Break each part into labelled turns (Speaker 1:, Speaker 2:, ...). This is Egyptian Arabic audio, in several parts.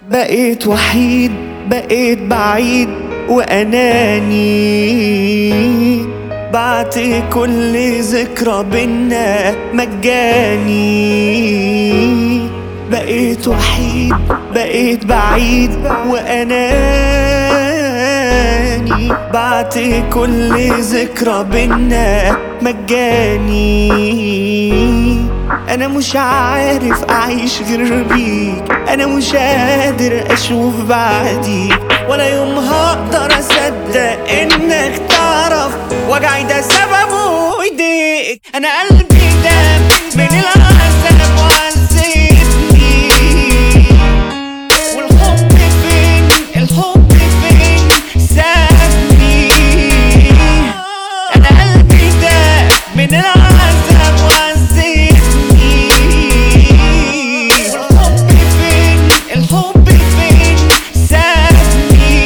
Speaker 1: بقيت وحيد بقيت بعيد وأناني بعت كل ذكرى بينا مجاني بقيت وحيد بقيت بعيد وأناني بعت كل ذكرى بينا مجاني أنا مش عارف أعيش غير بيك أنا مش قادر أشوف بعديك ولا يوم هقدر أصدق إنك تعرف وجعي ده سببه إيديك أنا قلبي دام من العذاب وعذبني والحب فين الحب فين سابني انا قلبي ده من العذاب وعذبني والحب فين الحب فين سابني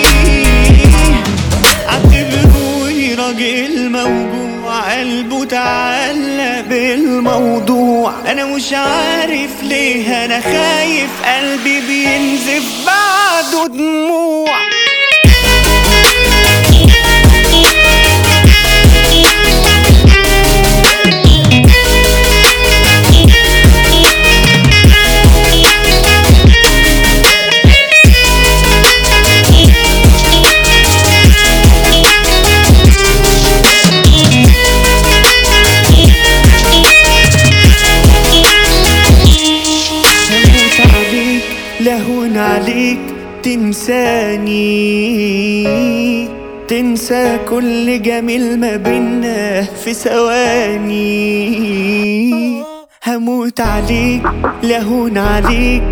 Speaker 1: اعتبروني راجل موجوع قلبه تعلق بالموضوع انا مش عارف ليه انا خايف قلبي بينزف بعده دموع هموت عليك لهون عليك تنساني تنسى كل جميل ما بينا في ثواني هموت عليك لهون عليك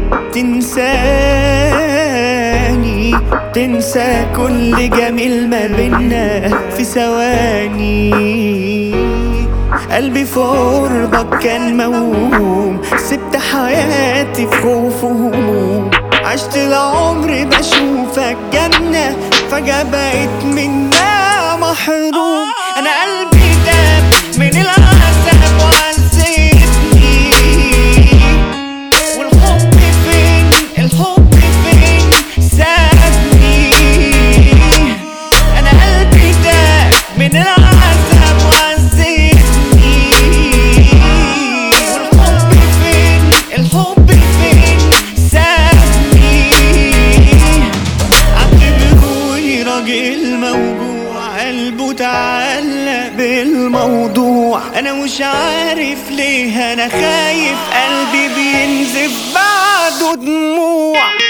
Speaker 1: تنساني تنسى كل جميل ما بينا في ثواني قلبي في قربك كان موهوم سبت حياتي في خوف وهموم عشت العمر بشوفك جنة فجأة بقيت منها محروم أنا قلبي داب من العذاب وعذبني والحب فين الحب فين سابني انا قلبي ده من العذاب وعذبني والحب فين الحب فين سابني اعتبروني راجل موجوع قلبه تعلق بالموضوع انا مش عارف ليه انا خايف قلبي بينزف بعده دموع